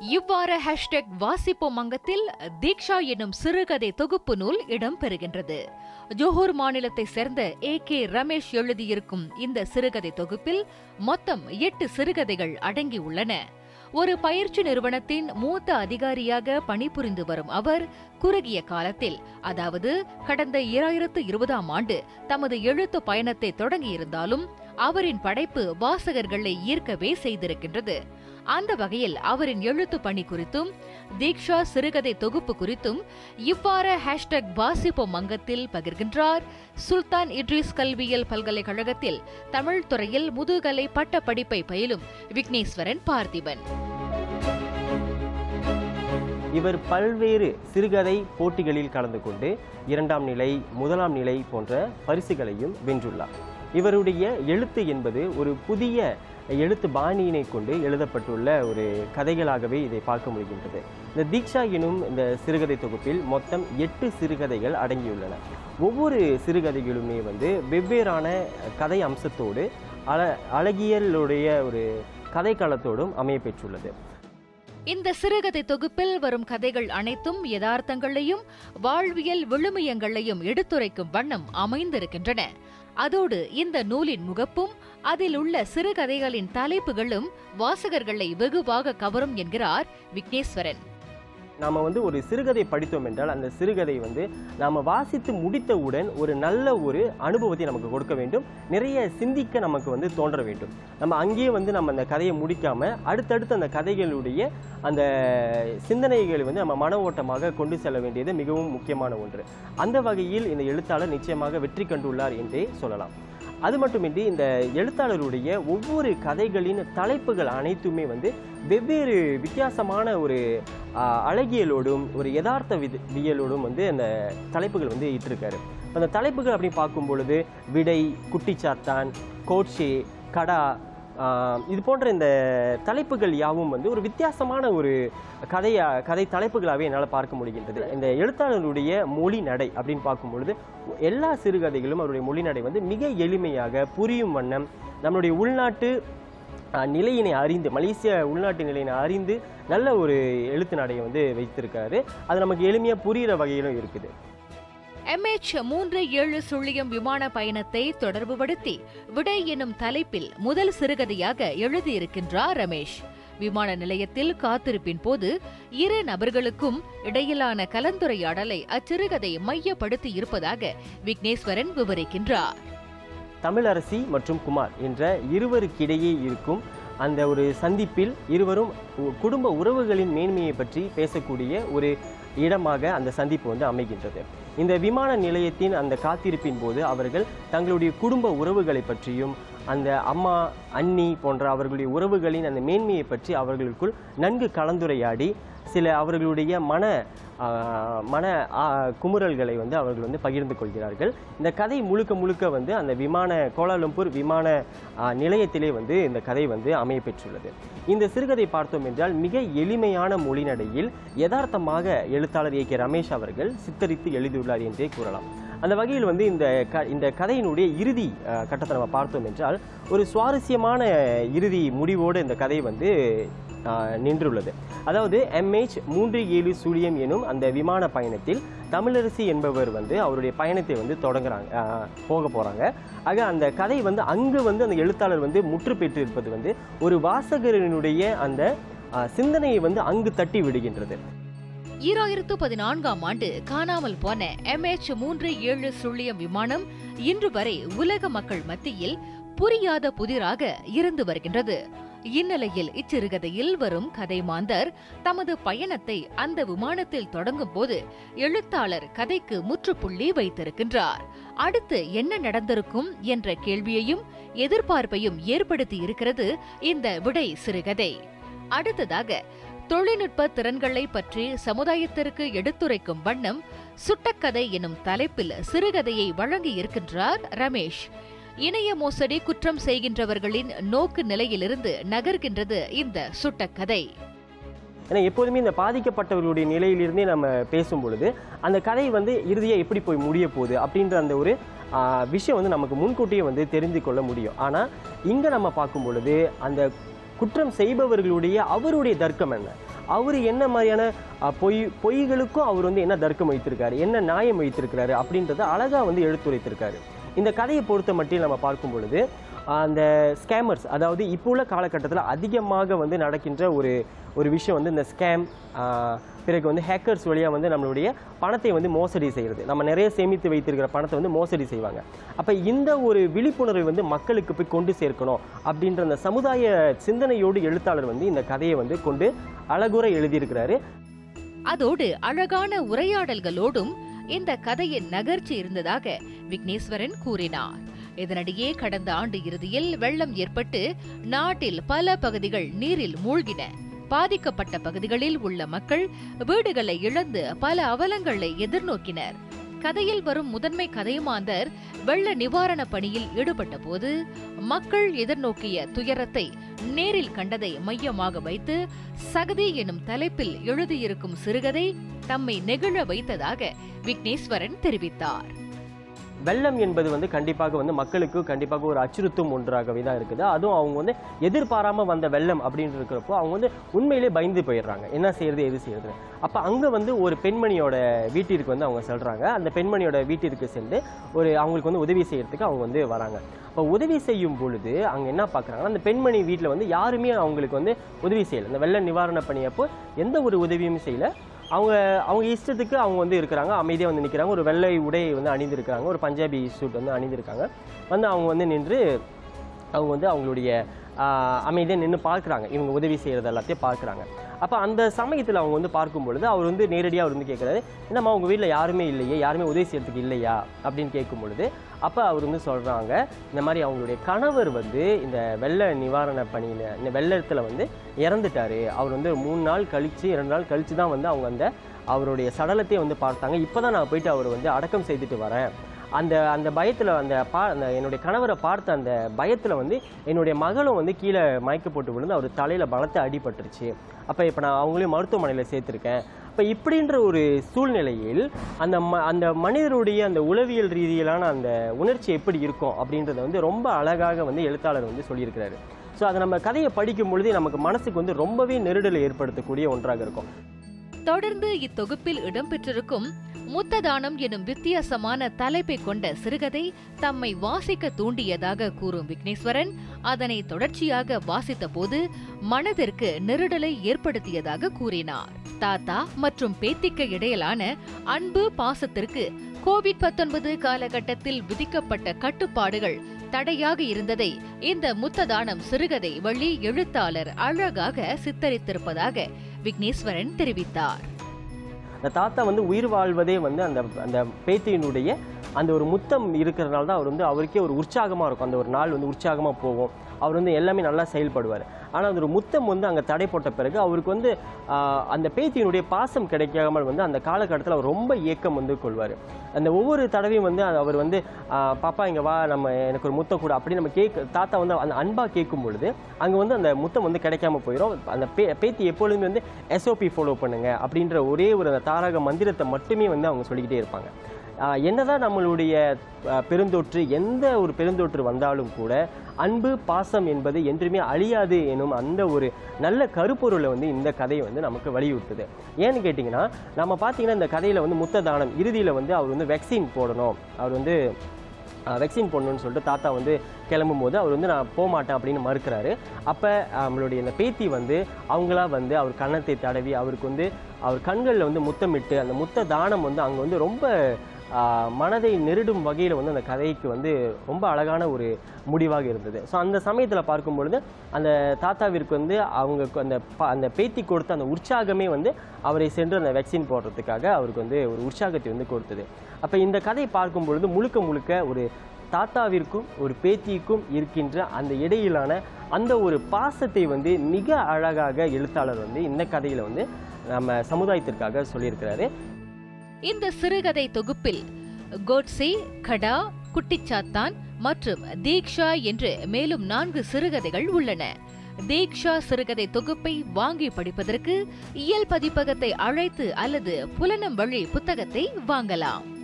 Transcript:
இவ்வாறு ஹேஷ்டேக் வாசிப்போம் அங்கத்தில் தீக்ஷா எனும் சிறுகதை தொகுப்பு நூல் இடம்பெறுகின்றது ஜோஹர் மாநிலத்தை சேர்ந்த ஏ கே ரமேஷ் எழுதியிருக்கும் இந்த சிறுகதை தொகுப்பில் மொத்தம் எட்டு சிறுகதைகள் அடங்கியுள்ளன ஒரு பயிற்சி நிறுவனத்தின் மூத்த அதிகாரியாக பணிபுரிந்து வரும் அவர் குறுகிய காலத்தில் அதாவது கடந்த இராயிரத்து இருபதாம் ஆண்டு தமது எழுத்து பயணத்தை தொடங்கியிருந்தாலும் அவரின் படைப்பு வாசகர்களை ஈர்க்கவே செய்திருக்கின்றது அந்த வகையில் அவரின் எழுத்து பணி குறித்தும் தீக்ஷா சிறுகதை தொகுப்பு குறித்தும் இவ்வாறு ஹேஷ்டேக் வாசிப்போம் அங்கத்தில் பகிர்கின்றார் சுல்தான் இட்ரிஸ் கல்வியியல் பல்கலைக்கழகத்தில் தமிழ் துறையில் முதுகலை பட்ட படிப்பை பயிலும் விக்னேஸ்வரன் பார்த்திபன் இவர் பல்வேறு சிறுகதை போட்டிகளில் கலந்து கொண்டு இரண்டாம் நிலை முதலாம் நிலை போன்ற பரிசுகளையும் வென்றுள்ளார் இவருடைய எழுத்து என்பது ஒரு புதிய எழுத்து பாணியினை கொண்டு எழுதப்பட்டுள்ள ஒரு கதைகளாகவே இதை பார்க்க முடிகின்றது இந்த தீக்ஷா எனும் இந்த சிறுகதை தொகுப்பில் மொத்தம் எட்டு சிறுகதைகள் அடங்கியுள்ளன ஒவ்வொரு சிறுகதைகளுமே வந்து வெவ்வேறான கதை அம்சத்தோடு அழ அழகியலுடைய ஒரு கதைக்களத்தோடும் அமைய பெற்றுள்ளது இந்த சிறுகதை தொகுப்பில் வரும் கதைகள் அனைத்தும் யதார்த்தங்களையும் வாழ்வியல் விழுமியங்களையும் எடுத்துரைக்கும் வண்ணம் அமைந்திருக்கின்றன அதோடு இந்த நூலின் முகப்பும் அதில் உள்ள சிறுகதைகளின் தலைப்புகளும் வாசகர்களை வெகுவாக கவரும் என்கிறார் விக்னேஸ்வரன் நாம் வந்து ஒரு சிறுகதை படித்தோம் என்றால் அந்த சிறுகதை வந்து நாம் வாசித்து முடித்தவுடன் ஒரு நல்ல ஒரு அனுபவத்தை நமக்கு கொடுக்க வேண்டும் நிறைய சிந்திக்க நமக்கு வந்து தோன்ற வேண்டும் நம்ம அங்கேயே வந்து நம்ம அந்த கதையை முடிக்காம அடுத்தடுத்து அந்த கதைகளுடைய அந்த சிந்தனைகளை வந்து நம்ம மன ஓட்டமாக கொண்டு செல்ல வேண்டியது மிகவும் முக்கியமான ஒன்று அந்த வகையில் இந்த எழுத்தாளர் நிச்சயமாக வெற்றி கண்டுள்ளார் என்றே சொல்லலாம் அது மட்டுமின்றி இந்த எழுத்தாளருடைய ஒவ்வொரு கதைகளின் தலைப்புகள் அனைத்துமே வந்து வெவ்வேறு வித்தியாசமான ஒரு ஆ, அழகியலோடும் ஒரு யதார்த்த வித வியலோடும் வந்து அந்த தலைப்புகள் வந்து இட்டிருக்காரு அந்த தலைப்புகள் அப்படின்னு பார்க்கும் பொழுது விடை குட்டிச்சாத்தான் கோட்ஷே கடா ஆ, இது போன்ற இந்த தலைப்புகள் யாவும் வந்து ஒரு வித்தியாசமான ஒரு கதையா கதை தலைப்புகளாகவே என்னால் பார்க்க முடிகின்றது இந்த எழுத்தாளருடைய மொழி நடை அப்படின்னு பார்க்கும் பொழுது எல்லா சிறுகதைகளும் அவருடைய மொழி நடை வந்து மிக எளிமையாக புரியும் வண்ணம் நம்மளுடைய உள்நாட்டு அஹ், நிலையினை அறிந்து மலேசிய உள்நாட்டு நிலையினை அறிந்து நல்ல ஒரு எழுத்து நடையை வந்து வைத்திருக்காரு அது நமக்கு எளிமையாக புரிகிற வகையிலும் இருக்குது எம்எச் மூன்று ஏழு சுழியம் விமான பயணத்தை தொடர்புபடுத்தி விடை எனும் தலைப்பில் முதல் சிறுகதையாக எழுதியிருக்கின்றார் ரமேஷ் விமான நிலையத்தில் காத்திருப்பின் போது இரு நபர்களுக்கும் இடையிலான கலந்துரையாடலை அச்சிறுகதை மையப்படுத்தி இருப்பதாக விக்னேஸ்வரன் விவரிக்கின்றார் தமிழரசி மற்றும் குமார் என்ற இருவருக்கிடையே இருக்கும் அந்த ஒரு சந்திப்பில் இருவரும் உ- குடும்ப உறவுகளின் மேன்மையை பற்றி பேசக்கூடிய ஒரு இடமாக அந்த சந்திப்பு வந்து அமைகின்றது இந்த விமான நிலையத்தின் அந்த காத்திருப்பின் போது அவர்கள் தங்களுடைய குடும்ப உறவுகளை பற்றியும் அந்த அம்மா அண்ணி போன்ற அவர்களுடைய உறவுகளின் அந்த மேன்மையை பற்றி அவர்களுக்குள் நன்கு கலந்துரையாடி சில அவர்களுடைய மன ஆ, மன ஆ, குமுறல்களை வந்து அவர்கள் வந்து பகிர்ந்து கொள்கிறார்கள் இந்த கதை முழுக்க முழுக்க வந்து அந்த விமான கோலாலம்பூர் விமான ஆ, நிலையத்திலே வந்து இந்த கதை வந்து அமைய பெற்றுள்ளது இந்த சிறுகதை பார்த்தோம் என்றால் மிக எளிமையான மொழிநடையில் யதார்த்தமாக எழுத்தாளர் ஏ கே ரமேஷ் அவர்கள் சித்தரித்து எழுதியுள்ளார் என்றே கூறலாம் அந்த வகையில் வந்து இந்த க இந்த கதையினுடைய இறுதி ஆ, கட்டத்தை நம்ம பார்த்தோம் என்றால் ஒரு சுவாரஸ்யமான இறுதி முடிவோடு இந்த கதை வந்து ஆ, நின்றுள்ளது அதாவது எம்ஹெச் மூன்று ஏழு சூழியம் எனும் அந்த விமான பயணத்தில் தமிழரசி என்பவர் வந்து அவருடைய பயணத்தை வந்து தொடங்குறாங்க ஆ, போக போகிறாங்க ஆக அந்த கதை வந்து அங்கு வந்து அந்த எழுத்தாளர் வந்து முற்று பெற்று இருப்பது வந்து ஒரு வாசகரினுடைய அந்த ஆ, சிந்தனையை வந்து அங்கு தட்டி விடுகின்றது ஈராயிரத்து பதினான்காம் ஆண்டு காணாமல் போன எம்எச் மூன்று ஏழு சுழியம் விமானம் இன்று வரை உலக மக்கள் மத்தியில் புரியாத புதிராக இருந்து வருகின்றது இந்நிலையில் இச்சிறுகதையில் வரும் கதை மாந்தர் தமது பயணத்தை அந்த விமானத்தில் தொடங்கும் போது எழுத்தாளர் கதைக்கு முற்றுப்புள்ளி வைத்திருக்கின்றார் அடுத்து என்ன நடந்திருக்கும் என்ற கேள்வியையும் எதிர்பார்ப்பையும் ஏற்படுத்தி இருக்கிறது இந்த விடை சிறுகதை அடுத்ததாக தொழில்நுட்ப திறன்களை பற்றி சமுதாயத்திற்கு எடுத்துரைக்கும் வண்ணம் சுட்டக்கதை எனும் தலைப்பில் சிறுகதையை வழங்கி இருக்கின்றார் ரமேஷ் இணைய மோசடி குற்றம் செய்கின்றவர்களின் நோக்கு நிலையிலிருந்து நகர்கின்றது இந்த சுட்டக்கதை ஏன்னா எப்போதுமே இந்த பாதிக்கப்பட்டவர்களுடைய நிலையிலிருந்தே நம்ம பேசும் பொழுது அந்த கதை வந்து இறுதியாக எப்படி போய் முடிய போகுது அப்படின்ற அந்த ஒரு ஆ, விஷயம் வந்து நமக்கு முன்கூட்டியே வந்து தெரிந்து கொள்ள முடியும் ஆனால் இங்கே நம்ம பார்க்கும் பொழுது அந்த குற்றம் செய்பவர்களுடைய அவருடைய தர்க்கம் என்ன அவர் என்ன மாதிரியான அஹ், பொய் பொய்களுக்கும் அவர் வந்து என்ன தர்க்கம் வைத்திருக்காரு என்ன நியாயம் வைத்திருக்கிறாரு அப்படின்றத அழகா வந்து எடுத்துரைத்திருக்காரு இந்த கதையை பொறுத்த மட்டும் நம்ம பார்க்கும் பொழுது அந்த ஸ்கேமர்ஸ் அதாவது இப்போ உள்ள காலகட்டத்தில் அதிகமாக வந்து நடக்கின்ற ஒரு ஒரு விஷயம் வந்து இந்த ஸ்கேம் பிறகு வந்து ஹேக்கர்ஸ் வழியாக வந்து நம்மளுடைய பணத்தை வந்து மோசடி செய்கிறது நம்ம நிறைய சேமித்து வைத்திருக்கிற பணத்தை வந்து மோசடி செய்வாங்க அப்போ இந்த ஒரு விழிப்புணர்வை வந்து மக்களுக்கு போய் கொண்டு சேர்க்கணும் அப்படின்ற அந்த சமுதாய சிந்தனையோடு எழுத்தாளர் வந்து இந்த கதையை வந்து கொண்டு அழகுற எழுதியிருக்கிறாரு அதோடு அழகான உரையாடல்களோடும் இந்த கதையின் நகர்ச்சி இருந்ததாக விக்னேஸ்வரன் கூறினார் இதனிடையே கடந்த ஆண்டு இறுதியில் வெள்ளம் ஏற்பட்டு நாட்டில் பல பகுதிகள் நீரில் மூழ்கின பாதிக்கப்பட்ட பகுதிகளில் உள்ள மக்கள் வீடுகளை இழந்து பல அவலங்களை எதிர்நோக்கினர் கதையில் வரும் முதன்மை கதைமாந்தர் வெள்ள நிவாரண பணியில் ஈடுபட்ட போது மக்கள் எதிர்நோக்கிய துயரத்தை நேரில் கண்டதை மையமாக வைத்து சகதி எனும் தலைப்பில் எழுதியிருக்கும் சிறுகதை தம்மை நெகிழ வைத்ததாக விக்னேஸ்வரன் தெரிவித்தார் வெள்ளம் என்பது வந்து கண்டிப்பாக வந்து மக்களுக்கு கண்டிப்பாக ஒரு அச்சுறுத்தும் ஒன்றாகவே தான் இருக்குது அதுவும் அவங்க வந்து எதிர்பாராம வந்த வெள்ளம் அப்படின்னு இருக்கிறப்போ அவங்க வந்து உண்மையிலே பயந்து போயிடுறாங்க என்ன செய்யறது எது செய்யறது அப்போ அங்கே வந்து ஒரு பெண்மணியோட வீட்டிற்கு வந்து அவங்க செல்றாங்க அந்த பெண்மணியோட வீட்டிற்கு சென்று ஒரு அவங்களுக்கு வந்து உதவி செய்யறதுக்கு அவங்க வந்து வராங்க அப்போ உதவி செய்யும் பொழுது அங்கே என்ன பார்க்குறாங்கன்னா அந்த பெண்மணி வீட்டில் வந்து யாருமே அவங்களுக்கு வந்து உதவி செய்யலை இந்த வெள்ள நிவாரண பணியப்போ எந்த ஒரு உதவியும் செய்யலை அவங்க அவங்க இஷ்டத்துக்கு அவங்க வந்து இருக்கிறாங்க அமைதியாக வந்து நிற்கிறாங்க ஒரு வெள்ளை உடை வந்து அணிந்திருக்கிறாங்க ஒரு பஞ்சாபி சூட் வந்து அணிந்திருக்காங்க வந்து அவங்க வந்து நின்று அவங்க வந்து அவங்களுடைய அமைதியாக நின்று பார்க்குறாங்க இவங்க உதவி செய்கிறது எல்லாத்தையும் பார்க்குறாங்க அப்போ அந்த சமயத்தில் அவங்க வந்து பார்க்கும் பொழுது அவர் வந்து நேரடியாக அவர் வந்து கேட்குறாரு என்னம்மா உங்கள் வீட்டில் யாருமே இல்லையே யாருமே உதவி செய்யறதுக்கு இல்லையா அப்படின்னு கேட்கும் பொழுது அப்போ அவர் வந்து சொல்கிறாங்க இந்த மாதிரி அவங்களுடைய கணவர் வந்து இந்த வெள்ள நிவாரண பணியில் இந்த வெள்ளத்தில் வந்து இறந்துட்டாரு அவர் வந்து ஒரு மூணு நாள் கழித்து இரண்டு நாள் கழித்து தான் வந்து அவங்க அந்த அவருடைய சடலத்தையே வந்து பார்த்தாங்க இப்போ தான் நான் போயிட்டு அவர் வந்து அடக்கம் செய்துட்டு வரேன் அந்த அந்த பயத்தில் அந்த பா அந்த என்னுடைய கணவரை பார்த்த அந்த பயத்தில் வந்து என்னுடைய மகளும் வந்து கீழே மயக்க போட்டு விழுந்து அவர் தலையில் பலத்த அடிபட்டுருச்சு அப்போ இப்போ நான் அவங்களையும் மருத்துவமனையில் சேர்த்துருக்கேன் இப்போ இப்படின்ற ஒரு சூழ்நிலையில் அந்த ம அந்த மனிதருடைய அந்த உளவியல் ரீதியிலான அந்த உணர்ச்சி எப்படி இருக்கும் அப்படின்றத வந்து ரொம்ப அழகாக வந்து எழுத்தாளர் வந்து சொல்லியிருக்கிறாரு ஸோ அதை நம்ம கதையை படிக்கும் பொழுதே நமக்கு மனசுக்கு வந்து ரொம்பவே நெருடலை ஏற்படுத்தக்கூடிய ஒன்றாக இருக்கும் தொடர்ந்து இத்தொகுப்பில் இடம்பெற்றிருக்கும் முத்ததானம் எனும் வித்தியாசமான தலைப்பை கொண்ட சிறுகதை தம்மை வாசிக்க தூண்டியதாக கூறும் விக்னேஸ்வரன் அதனை தொடர்ச்சியாக வாசித்த போது மனதிற்கு நெருடலை ஏற்படுத்தியதாக கூறினார் தாத்தா மற்றும் பேத்திக்கு இடையிலான அன்பு பாசத்திற்கு கோவிட் 19 காலகட்டத்தில் விதிக்கப்பட்ட கட்டுப்பாடுகள் தடையாக இருந்ததை இந்த முத்ததானம் சிறுகதை வழி எழுத்தாளர் அழகாக சித்தரித்திருப்பதாக விக்னேஸ்வரன் தெரிவித்தார் அந்த தாத்தா வந்து உயிர் வாழ்வதே வந்து அந்த அந்த பேத்தியினுடைய அந்த ஒரு முத்தம் இருக்கிறதுனால தான் அவர் வந்து அவருக்கே ஒரு உற்சாகமாக இருக்கும் அந்த ஒரு நாள் வந்து உற்சாகமாக போகும் அவர் வந்து எல்லாமே நல்லா செயல்படுவார் ஆனால் அந்த ஒரு முத்தம் வந்து அங்கே தடை போட்ட பிறகு அவருக்கு வந்து ஆஹ், அந்த பேத்தியினுடைய பாசம் கிடைக்காமல் வந்து அந்த காலகட்டத்தில் அவர் ரொம்ப ஏக்கம் வந்து கொள்வார் அந்த ஒவ்வொரு தடவையும் வந்து அவர் வந்து ஆஹ், பாப்பா இங்கே வா நம்ம எனக்கு ஒரு முத்தம் கூட அப்படி நம்ம கேட்க தாத்தா வந்து அந்த அன்பாக கேட்கும் பொழுது அங்கே வந்து அந்த முத்தம் வந்து கிடைக்காம போயிடும் அந்த பே பேத்தி எப்பொழுதுமே வந்து எஸ்ஓபி ஃபாலோ பண்ணுங்க அப்படின்ற ஒரே ஒரு அந்த தாரக மந்திரத்தை மட்டுமே வந்து அவங்க சொல்லிக்கிட்டே இருப்பாங்க ஆஹ் என்னதான் நம்மளுடைய ஆஹ், பெருந்தொற்று எந்த ஒரு பெருந்தொற்று வந்தாலும் கூட அன்பு பாசம் என்பது என்றுமே அழியாது எனும் அந்த ஒரு நல்ல கருப்பொருளை வந்து இந்த கதை வந்து நமக்கு வலியுறுத்துது ஏன்னு கேட்டிங்கன்னா நம்ம பார்த்தீங்கன்னா இந்த கதையில் வந்து முத்ததானம் இறுதியில் வந்து அவர் வந்து வெக்சின் போடணும் அவர் வந்து வெக்சின் போடணும்னு சொல்லிட்டு தாத்தா வந்து கிளம்பும் போது அவர் வந்து நான் போக மாட்டேன் அப்படின்னு மறுக்கிறாரு அப்போ நம்மளுடைய இந்த பேத்தி வந்து அவங்களா வந்து அவர் கன்னத்தை தடவி அவருக்கு வந்து அவர் கண்களில் வந்து முத்தமிட்டு அந்த முத்த தானம் வந்து அங்கே வந்து ரொம்ப ஆஹ், மனதை நெருடும் வகையில் வந்து அந்த கதைக்கு வந்து ரொம்ப அழகான ஒரு முடிவாக இருந்தது ஸோ அந்த சமயத்தில் பார்க்கும் பொழுது அந்த தாத்தாவிற்கு வந்து அவங்க கு- அந்த ப- அந்த பேத்தி கொடுத்த அந்த உற்சாகமே வந்து அவரை சென்று அந்த வெக்சின் போடுறதுக்காக அவருக்கு வந்து ஒரு உற்சாகத்தை வந்து கொடுத்தது அப்போ இந்த கதையை பார்க்கும் பொழுது முழுக்க முழுக்க ஒரு தாத்தாவிற்கும் ஒரு பேத்திக்கும் இருக்கின்ற அந்த இடையிலான அந்த ஒரு பாசத்தை வந்து மிக அழகாக எழுத்தாளர் வந்து இந்த கதையில் வந்து நம்ம சமுதாயத்திற்காக சொல்லியிருக்கிறாரு இந்த சிறுகதை தொகுப்பில் கோட்ஸே கடா குட்டிச்சாத்தான் மற்றும் தீக்ஷா என்று மேலும் நான்கு சிறுகதைகள் உள்ளன தீக்ஷா சிறுகதை தொகுப்பை வாங்கி படிப்பதற்கு இயல் பதிப்பகத்தை அழைத்து அல்லது புலனம் வழி புத்தகத்தை வாங்கலாம்